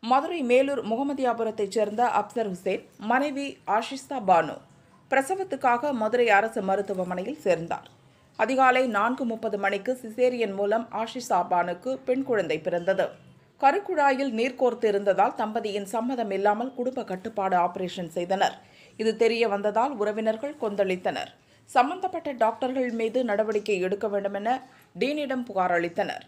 மதுரை மேலூர் முகமதியாபுரத்தைச் சேர்ந்த அப்சர் ஹுசேன் மனைவி ஆஷிஸ்தா பானு பிரசவத்துக்காக மதுரை அரசு மருத்துவமனையில் சேர்ந்தார் அதிகாலை நான்கு முப்பது மணிக்கு சிசேரியன் மூலம் ஆஷிஷா பானுக்கு பெண் குழந்தை பிறந்தது கருக்குழாயில் நீர் கோர்த்து இருந்ததால் தம்பதியின் சம்மதம் இல்லாமல் குடும்ப கட்டுப்பாடு ஆபரேஷன் செய்தனர் இது தெரிய வந்ததால் உறவினர்கள் கொந்தளித்தனர் சம்பந்தப்பட்ட டாக்டர்கள் மீது நடவடிக்கை எடுக்க வேண்டும் என டீனிடம் புகார் அளித்தனர்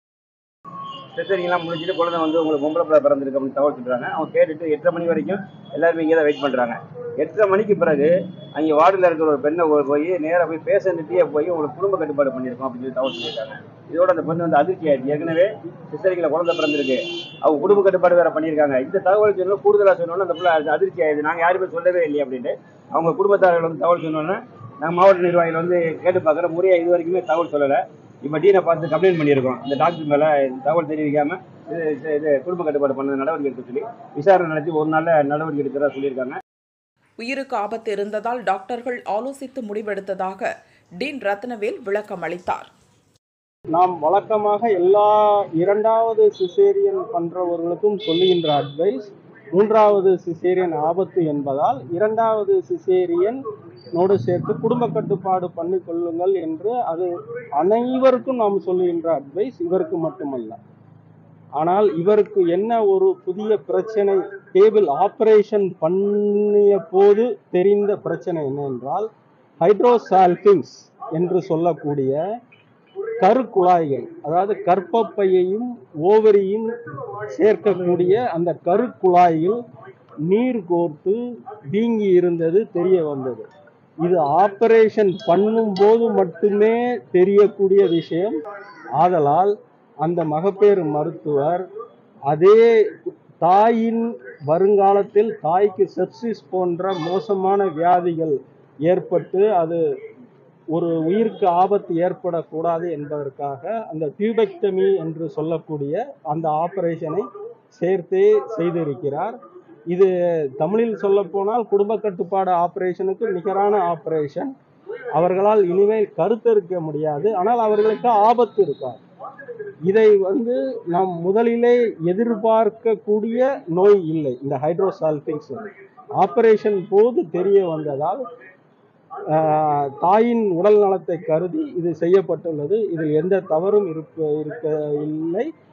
சிசரிங்லாம் முடிச்சுட்டு குழந்தை வந்து உங்களுக்கு பொம்பளை பிள்ளை பிறந்திருக்கு அப்படின்னு தகவல் சொல்கிறாங்க அவங்க கேட்டுட்டு எட்டரை மணி வரைக்கும் எல்லாருமே இங்கே தான் வெயிட் பண்ணுறாங்க எட்டரை மணிக்கு பிறகு அங்கே வார்டில் இருக்கிற ஒரு பெண்ணை போய் போய் நேராக போய் பேஷண்ட்டுகிட்டே போய் உங்களுக்கு குடும்ப கட்டுப்பாடு பண்ணியிருக்கோம் அப்படின்னு சொல்லி தகவல் சொல்லியிருக்காங்க இதோட அந்த பெண் வந்து அதிர்ச்சி ஆயிடுச்சு ஏற்கனவே சிசரிங்கில் குழந்தை பிறந்திருக்கு அவங்க குடும்ப கட்டுப்பாடு வேற பண்ணியிருக்காங்க இந்த தகவல் சொன்னோம் கூடுதலாக சொன்னோன்னே அந்த பிள்ளை அது அதிர்ச்சி ஆயிடுது நாங்கள் யாருமே சொல்லவே இல்லையே அப்படின்ட்டு அவங்க குடும்பத்தார்கள் வந்து தகவல் சொன்னோன்னே நாங்கள் மாவட்ட நிர்வாகிகள் வந்து கேட்டு பார்க்குற முறையாக இது வரைக்குமே தகவல் சொல்லலை இப்போ டீனை பார்த்து கம்ப்ளைண்ட் பண்ணியிருக்கோம் இந்த டாக்டர் மேலே தகவல் தெரிவிக்காம இது இது- இது குடும்ப கட்டுப்பாடு பண்ண நடவடிக்கை எடுக்க சொல்லி விசாரணை நடத்தி ஒரு நாளில் நடவடிக்கை எடுக்கிறதா சொல்லியிருக்காங்க உயிருக்கு ஆபத்து இருந்ததால் டாக்டர்கள் ஆலோசித்து முடிவெடுத்ததாக டீன் ரத்னவேல் விளக்கம் அளித்தார் நாம் வழக்கமாக எல்லா இரண்டாவது சிசேரியன் பண்றவர்களுக்கும் சொல்லுகின்ற அட்வைஸ் மூன்றாவது சிசேரியன் ஆபத்து என்பதால் இரண்டாவது சிசேரியன் நோடு சேர்த்து குடும்ப கட்டுப்பாடு பண்ணி கொள்ளுங்கள் என்று அது அனைவருக்கும் நாம் சொல்லுகின்ற அட்வைஸ் இவருக்கு மட்டுமல்ல ஆனால் இவருக்கு என்ன ஒரு புதிய பிரச்சனை டேபிள் ஆபரேஷன் பண்ணிய போது தெரிந்த பிரச்சனை என்னவென்றால் ஹைட்ரோசால்பிங்ஸ் என்று சொல்லக்கூடிய கருக்குழாய்கள் அதாவது கர்ப்பப்பையையும் ஓவரியும் சேர்க்கக்கூடிய அந்த கருக்குழாயில் நீர் கோர்த்து வீங்கி இருந்தது தெரிய வந்தது இது ஆபரேஷன் பண்ணும்போது மட்டுமே தெரியக்கூடிய விஷயம் ஆதலால் அந்த மகப்பேறு மருத்துவர் அதே தாயின் வருங்காலத்தில் தாய்க்கு செப்சிஸ் போன்ற மோசமான வியாதிகள் ஏற்பட்டு அது ஒரு உயிருக்கு ஆபத்து ஏற்படக்கூடாது என்பதற்காக அந்த டியூபெக்டமி என்று சொல்லக்கூடிய அந்த ஆபரேஷனை சேர்த்தே செய்திருக்கிறார் இது தமிழில் சொல்லப்போனால் குடும்ப கட்டுப்பாடு ஆபரேஷனுக்கு நிகரான ஆபரேஷன் அவர்களால் இனிமேல் கருத்தரிக்க முடியாது ஆனால் அவர்களுக்கு ஆபத்து இருக்காது இதை வந்து நாம் முதலிலே எதிர்பார்க்கக்கூடிய நோய் இல்லை இந்த ஹைட்ரோசால்பிங்ஸ் ஆபரேஷன் போது தெரிய வந்ததால் ஆஹ், தாயின் உடல் நலத்தை கருதி இது செய்யப்பட்டுள்ளது இதில் எந்த தவறும் இருக்க இருக்க இல்லை